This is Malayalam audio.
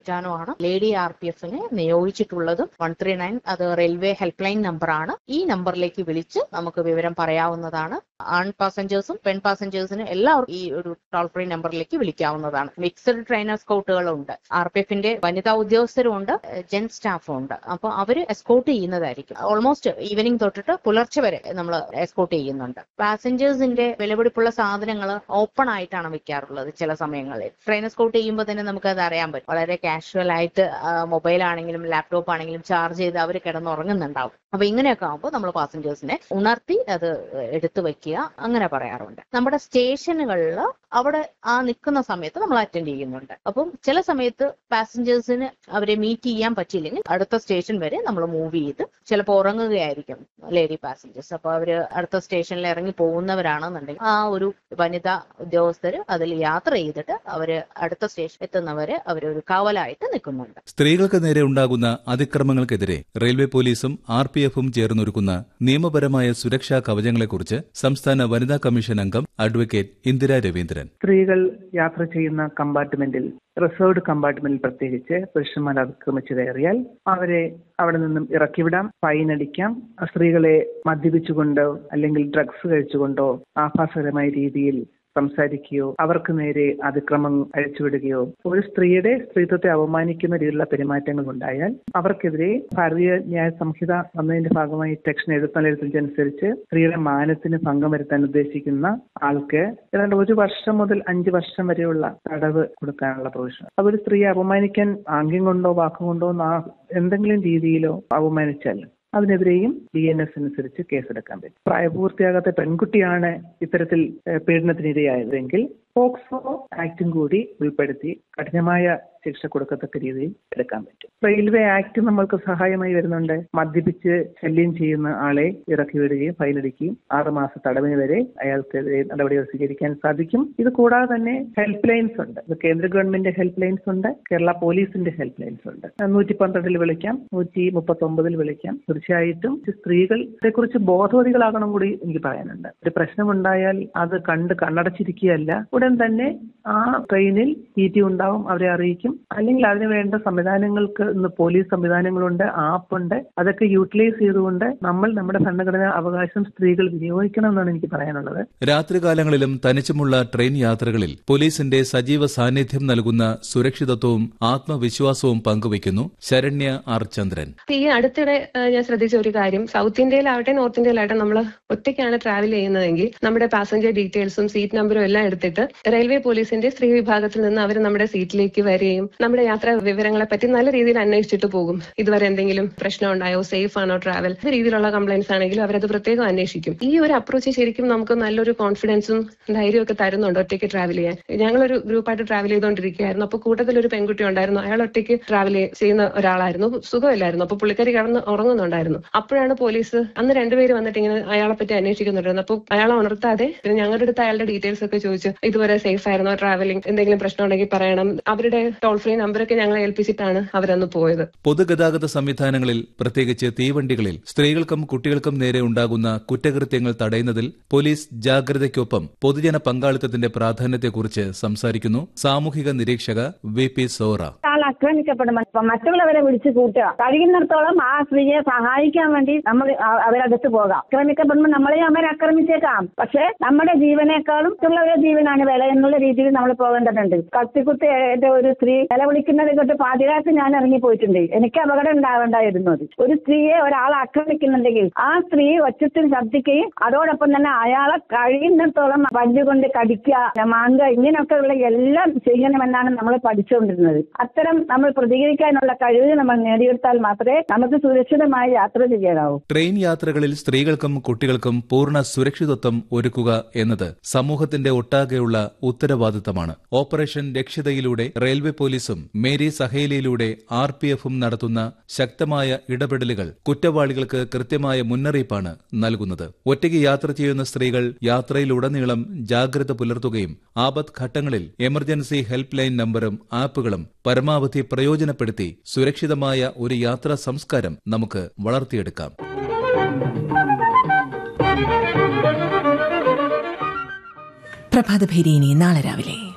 ജാനോ ആണ് ലേഡി ആർ പി എഫിനെ നിയോഗിച്ചിട്ടുള്ളതും വൺ ത്രീ നയൻ അത് റെയിൽവേ ഹെൽപ്പ് ലൈൻ നമ്പറാണ് ഈ നമ്പറിലേക്ക് വിളിച്ച് നമുക്ക് വിവരം പറയാവുന്നതാണ് ആൺ പാസഞ്ചേഴ്സും പെൺ പാസഞ്ചേഴ്സിനും എല്ലാവർക്കും ഈ ഒരു ടോൾ ഫ്രീ നമ്പറിലേക്ക് വിളിക്കാവുന്നതാണ് മിക്സഡ് ട്രെയിനർ സ്കൗട്ടുകളുണ്ട് ആർ പി എഫിന്റെ വനിതാ ഉദ്യോഗസ്ഥരും ഉണ്ട് ജെൻ സ്റ്റാഫും ഉണ്ട് അപ്പൊ അവര് എസ്കോട്ട് ചെയ്യുന്നതായിരിക്കും ഓൾമോസ്റ്റ് ഈവനിങ് തൊട്ടിട്ട് പുലർച്ചെ വരെ നമ്മൾ എസ്കോട്ട് ചെയ്യുന്നുണ്ട് പാസഞ്ചേഴ്സിന്റെ വിലപിടിപ്പുള്ള സാധനങ്ങൾ ഓപ്പൺ ആയിട്ടാണ് വെക്കാറുള്ളത് ചില സമയങ്ങളിൽ ട്രെയിൻ എസ്കോട്ട് ചെയ്യുമ്പോൾ തന്നെ നമുക്ക് അത് അറിയാൻ പറ്റും വളരെ കാഷ്വൽ ആയിട്ട് മൊബൈൽ ആണെങ്കിലും ലാപ്ടോപ്പ് ആണെങ്കിലും ചാർജ് ചെയ്ത് അവർ കിടന്നുറങ്ങുന്നുണ്ടാവും അപ്പൊ ഇങ്ങനെയൊക്കെ ആകുമ്പോൾ നമ്മൾ പാസഞ്ചേഴ്സിനെ ഉണർത്തി അത് എടുത്തു വെക്കുക അങ്ങനെ പറയാറുണ്ട് നമ്മുടെ സ്റ്റേഷനുകളിൽ അവിടെ ആ നിൽക്കുന്ന സമയത്ത് നമ്മൾ അറ്റൻഡ് ചെയ്യുന്നുണ്ട് അപ്പം ചില സമയത്ത് പാസഞ്ചേഴ്സിന് അവരെ മീറ്റ് ചെയ്യാൻ പറ്റിയില്ലെങ്കിൽ അടുത്ത സ്റ്റേഷൻ വരെ നമ്മൾ മൂവ് ചെയ്ത് ചിലപ്പോൾ ഉറങ്ങുകയായിരിക്കും ലേഡി പാസഞ്ചേഴ്സ് അപ്പൊ അവര് അടുത്ത സ്റ്റേഷനിൽ ഇറങ്ങി പോകുന്നവരാണെന്നുണ്ടെങ്കിൽ ആ ഒരു വനിതാ ഉദ്യോഗസ്ഥർ അതിൽ യാത്ര ചെയ്തിട്ട് അവര് അടുത്ത സ്റ്റേഷൻ എത്തുന്നവരെ അവരൊരു കാവലായിട്ട് നിൽക്കുന്നുണ്ട് സ്ത്രീകൾക്ക് നേരെ ഉണ്ടാകുന്ന അതിക്രമങ്ങൾക്കെതിരെ റെയിൽവേ പോലീസും ആർ പി എഫും ചേർന്നൊരുക്കുന്ന നിയമപരമായ സുരക്ഷാ കവചങ്ങളെക്കുറിച്ച് സംസ്ഥാന വനിതാ കമ്മീഷൻ അംഗം അഡ്വക്കേറ്റ് ഇന്ദിര രവീന്ദ്രൻ സ്ത്രീകൾ യാത്ര ചെയ്യുന്ന കമ്പാർട്ട്മെന്റിൽ റിസർവ്ഡ് കമ്പാർട്ട്മെന്റിൽ പ്രത്യേകിച്ച് പുരുഷന്മാർ അതിക്രമിച്ചു കയറിയാൽ അവരെ അവിടെ നിന്നും ഇറക്കിവിടാം ഫൈൻ അടിക്കാം സ്ത്രീകളെ മദ്യപിച്ചുകൊണ്ടോ അല്ലെങ്കിൽ ഡ്രഗ്സ് കഴിച്ചുകൊണ്ടോ ആഭാസകരമായ രീതിയിൽ സംസാരിക്കുകയോ അവർക്ക് നേരെ അതിക്രമം അഴിച്ചുവിടുകയോ ഒരു സ്ത്രീയുടെ സ്ത്രീത്വത്തെ അവമാനിക്കുന്ന രീതിയിലുള്ള പെരുമാറ്റങ്ങൾ ഉണ്ടായാൽ അവർക്കെതിരെ ഭാരതീയ ന്യായ സംഹിത വന്നതിന്റെ ഭാഗമായി സെക്ഷൻ എഴുപത്തിനാല് സ്ത്രീയുടെ മാനത്തിന് ഭംഗം വരുത്താൻ ഉദ്ദേശിക്കുന്ന ആൾക്ക് ഏതാണ്ട് ഒരു വർഷം മുതൽ അഞ്ച് വർഷം വരെയുള്ള തടവ് കൊടുക്കാനുള്ള പ്രൊവിഷൻ അതൊരു സ്ത്രീയെ അപമാനിക്കാൻ ആംഗ്യം കൊണ്ടോ വാക്കുകൊണ്ടോ എന്തെങ്കിലും രീതിയിലോ അപമാനിച്ചാൽ അതിനെതിരെയും ഡി എൻ എസ് അനുസരിച്ച് കേസെടുക്കാൻ പറ്റും പ്രായപൂർത്തിയാകാത്ത പെൺകുട്ടിയാണ് ഇത്തരത്തിൽ പീഡനത്തിനിരയായതെങ്കിൽ പോക്സോ ആക്ടും കൂടി ഉൾപ്പെടുത്തി കഠിനമായ ശിക്ഷ കൊടുക്കത്തക്ക രീതിയിൽ എടുക്കാൻ പറ്റും റെയിൽവേ ആക്ട് നമ്മൾക്ക് സഹായമായി വരുന്നുണ്ട് മദ്യപിച്ച് ശല്യം ചെയ്യുന്ന ആളെ ഇറക്കി വിടുകയും ഫൈനടിക്കുകയും ആറുമാസ തടവിന് വരെ അയാൾക്കെതിരെ നടപടികൾ സ്വീകരിക്കാൻ സാധിക്കും ഇത് കൂടാതെ തന്നെ ഹെൽപ്പ് ലൈൻസ് ഉണ്ട് ഇത് കേന്ദ്ര ഗവൺമെന്റ് ഹെൽപ്പ് ലൈൻസ് ഉണ്ട് കേരള പോലീസിന്റെ ഹെൽപ്പ് ലൈൻസ് ഉണ്ട് നൂറ്റി പന്ത്രണ്ടിൽ വിളിക്കാം നൂറ്റി മുപ്പത്തി ഒമ്പതിൽ വിളിക്കാം തീർച്ചയായിട്ടും സ്ത്രീകളെ കുറിച്ച് ബോധവതികളാകണം കൂടി എനിക്ക് പറയാനുണ്ട് ഒരു പ്രശ്നമുണ്ടായാൽ അത് കണ്ട് കണ്ണടച്ചിരിക്കുകയല്ല ഉടൻ തന്നെ ആ ട്രെയിനിൽ ടി ടി ഉണ്ടാവും അവരെ അറിയിക്കും അല്ലെങ്കിൽ അതിന് വേണ്ട സംവിധാനങ്ങൾക്ക് ഇന്ന് പോലീസ് സംവിധാനങ്ങളുണ്ട് ആപ്പുണ്ട് അതൊക്കെ യൂട്ടിലൈസ് ചെയ്തുകൊണ്ട് നമ്മൾ നമ്മുടെ ഭരണഘടനാ അവകാശം സ്ത്രീകൾ വിനിയോഗിക്കണം എന്നാണ് എനിക്ക് പറയാനുള്ളത് രാത്രികാലങ്ങളിലും തനിച്ചുമുള്ള ട്രെയിൻ യാത്രകളിൽ പോലീസിന്റെ സജീവ സാന്നിധ്യം നൽകുന്ന സുരക്ഷിതത്വവും ആത്മവിശ്വാസവും പങ്കുവയ്ക്കുന്നു ശരണ്യ ആർ ചന്ദ്രൻ ഈ അടുത്തിടെ ഞാൻ ശ്രദ്ധിച്ച ഒരു കാര്യം സൗത്ത് ഇന്ത്യയിലാവട്ടെ നോർത്ത് ഇന്ത്യയിലാവട്ടെ നമ്മൾ ഒറ്റയ്ക്കാണ് ട്രാവൽ ചെയ്യുന്നതെങ്കിൽ നമ്മുടെ പാസഞ്ചർ ഡീറ്റെയിൽസും സീറ്റ് നമ്പറും എല്ലാം എടുത്തിട്ട് റെയിൽവേ പോലീസിന്റെ സ്ത്രീ വിഭാഗത്തിൽ നിന്ന് അവർ നമ്മുടെ സീറ്റിലേക്ക് വരികയും നമ്മുടെ യാത്രാ വിവരങ്ങളെ പറ്റി നല്ല രീതിയിൽ അന്വേഷിച്ചിട്ട് പോകും ഇതുവരെ എന്തെങ്കിലും പ്രശ്നം ഉണ്ടായോ സേഫ് ആണോ ട്രാവൽ ഏത് രീതിയിലുള്ള കംപ്ലൈൻസ് ആണെങ്കിലും അവരത് പ്രത്യേകം അന്വേഷിക്കും ഈ ഒരു അപ്രോച്ച് ശരിക്കും നമുക്ക് നല്ലൊരു കോൺഫിഡൻസും ധൈര്യവും ഒക്കെ തരുന്നുണ്ട് ഒറ്റയ്ക്ക് ട്രാവൽ ചെയ്യാൻ ഞങ്ങളൊരു ഗ്രൂപ്പായിട്ട് ട്രാവൽ ചെയ്തുകൊണ്ടിരിക്കുകയായിരുന്നു അപ്പോൾ കൂട്ടത്തിൽ ഒരു പെൺകുട്ടി ഉണ്ടായിരുന്നു അയാൾ ഒറ്റയ്ക്ക് ട്രാവൽ ചെയ്യുന്ന ഒരാളായിരുന്നു സുഖമില്ലായിരുന്നു അപ്പൊ പുള്ളിക്കാരി കിടന്ന് ഉറങ്ങുന്നുണ്ടായിരുന്നു അപ്പോഴാണ് പോലീസ് അന്ന് രണ്ടുപേര് വന്നിട്ട് ഇങ്ങനെ അയാളെ പറ്റി അന്വേഷിക്കുന്നുണ്ടായിരുന്നു അപ്പോൾ അയാളെ ഉണർത്താതെ പിന്നെ ഞങ്ങളുടെ അടുത്ത് അയാളുടെ ഡീറ്റെയിൽസ് ഒക്കെ ചോദിച്ചു ഇതുവരെ സേഫ് ആയിരുന്നോ ട്രാവലിംഗ് എന്തെങ്കിലും പ്രശ്നം ഉണ്ടെങ്കിൽ പറയണം അവരുടെ ടോൾ ഫ്രീ നമ്പറൊക്കെ ഞങ്ങളെ ഏൽപ്പിച്ചിട്ടാണ് അവരന്ന് പോയത് പൊതുഗതാഗത സംവിധാനങ്ങളിൽ പ്രത്യേകിച്ച് തീവണ്ടികളിൽ സ്ത്രീകൾക്കും കുട്ടികൾക്കും നേരെ ഉണ്ടാകുന്ന കുറ്റകൃത്യങ്ങൾ തടയുന്നതിൽ പോലീസ് ജാഗ്രതയ്ക്കൊപ്പം പൊതുജന പങ്കാളിത്തത്തിന്റെ പ്രാധാന്യത്തെക്കുറിച്ച് സംസാരിക്കുന്നു സാമൂഹിക നിരീക്ഷക വി പി സോറ ആൾ ആക്രമിക്കപ്പെടുമ്പോൾ മറ്റുള്ളവരെ വിളിച്ചു കൂട്ടുക കഴിയുന്നിടത്തോളം ആ സ്ത്രീയെ സഹായിക്കാൻ വേണ്ടി നമ്മൾ അവരടുത്ത് പോകാം ആക്രമിക്കപ്പെടുമ്പോൾ നമ്മളെ അവർ ആക്രമിച്ചേക്കാം പക്ഷെ നമ്മുടെ ജീവനേക്കാളും മറ്റുള്ളവരുടെ ജീവനാണ് വില എന്നുള്ള രീതിയിൽ നമ്മൾ പോകേണ്ടതുണ്ട് കത്തിക്കുത്തി ഒരു സ്ത്രീ നിലവിളിക്കുന്നത് കൊണ്ട് പാതിരാത്ത് ഞാൻ ഇറങ്ങി പോയിട്ടുണ്ട് എനിക്ക് അപകടം ഉണ്ടാവേണ്ടായിരുന്നത് ഒരു സ്ത്രീയെ ഒരാൾ ആക്രമിക്കുന്നുണ്ടെങ്കിൽ ആ സ്ത്രീ ഒച്ചത്തിൽ ശബ്ദിക്കുകയും അതോടൊപ്പം തന്നെ അയാളെ കഴിയുന്നിടത്തോളം പല്ലുകൊണ്ട് കടിക്കുക മാങ്ക ഇങ്ങനെയൊക്കെ ഉള്ള എല്ലാം ചെയ്യണമെന്നാണ് നമ്മൾ പഠിച്ചുകൊണ്ടിരുന്നത് അത്തരം നമ്മൾ പ്രതികരിക്കാനുള്ള കഴിവ് നമ്മൾ നേടിയെടുത്താൽ മാത്രമേ നമുക്ക് സുരക്ഷിതമായി യാത്ര ചെയ്യാനാവൂ ട്രെയിൻ യാത്രകളിൽ സ്ത്രീകൾക്കും കുട്ടികൾക്കും പൂർണ്ണ സുരക്ഷിതത്വം ഒരുക്കുക എന്നത് സമൂഹത്തിന്റെ ഒട്ടാകെയുള്ള ഉത്തരവാദിത്തമാണ് ഓപ്പറേഷൻ രക്ഷിതയിലൂടെ റെയിൽവേ പോലീസും മേരി സഹേലിയിലൂടെ ആർ പി എഫും നടത്തുന്ന ശക്തമായ ഇടപെടലുകൾ കുറ്റവാളികൾക്ക് കൃത്യമായ മുന്നറിയിപ്പാണ് നൽകുന്നത് ഒറ്റയ്ക്ക് യാത്ര ചെയ്യുന്ന സ്ത്രീകൾ യാത്രയിലുടനീളം ജാഗ്രത പുലർത്തുകയും ആപത് ഘട്ടങ്ങളിൽ എമർജൻസി ഹെൽപ്പ് ലൈൻ നമ്പറും ആപ്പുകളും പരമാവധി പ്രയോജനപ്പെടുത്തി സുരക്ഷിതമായ ഒരു യാത്രാ സംസ്കാരം നമുക്ക് വളർത്തിയെടുക്കാം പ്രഭാതഭേരി ഇനി നാളെ രാവിലെ